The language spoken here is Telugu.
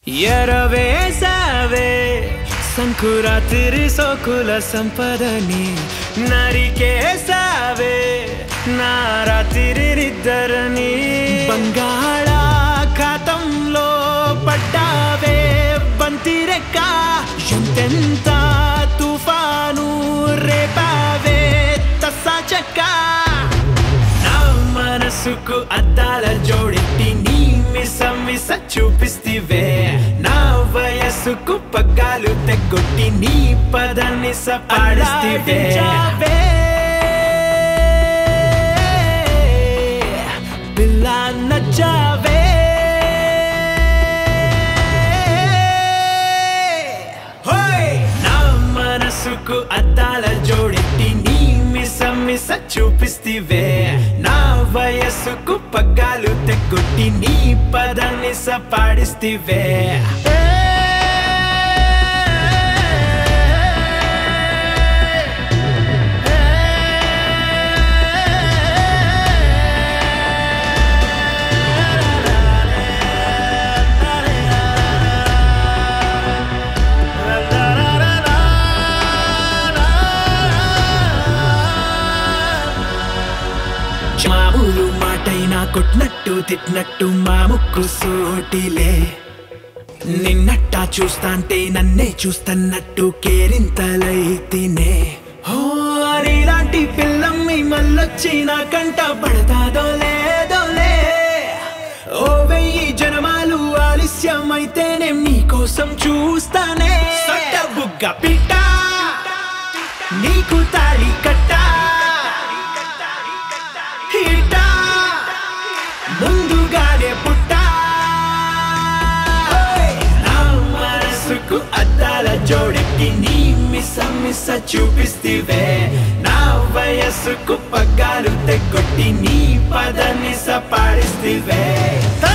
ఎరవేసావే సంకురాత్రి సోకుల సంపదని నరికేసావే నా రాత్రి నిద్దరని బంగాళాఖాతంలో పడ్డావే బంతిరెక్క ఎంతెంత తుఫాను రేపావే తస్సా చెక్క నా మనసుకు అద్దాల జోడెట్టి నీ మిస మిస చూపిస్తివే నా వయస్సుకు పగ్గాలు తెగొట్టి నీ పదాన్ని సపాడిస్తివే పిల్ల నచ్చావే హోయ్! నా మనసుకు అద్దాల జోడెట్టి నీ మిస మిస చూపిస్తివే నా వయస్సుకు పగ్గాలు తెగొట్టి నీ పదాన్ని సపాడిస్తివే మామూలు మాటైనా కొట్టినట్టు తిట్టినట్టు మా ముక్కు సోటిలే నిన్నట్టా చూస్తాంటే నన్నే చూస్తన్నట్టు కేరింతలైతేనే హో ఇలాంటి పిల్లమ్మి మళ్ళొచ్చి నా కంట పడతాదో లేదోలే ఓ వెయ్యి జనమాలు ఆలస్యమైతేనే నీకోసం చూస్తానే సొట్ట బుగ్గ పిట్ట నీకు తాళి కట్టా హిటా ముందుగానే పుట్టా నా మనసుకు అద్దాల జోడెట్టి నీ మిస మిస చూపిస్తివే నా వయస్సుకు పగ్గాలు తెగొట్టి నీ పదాన్ని సపాడిస్తివే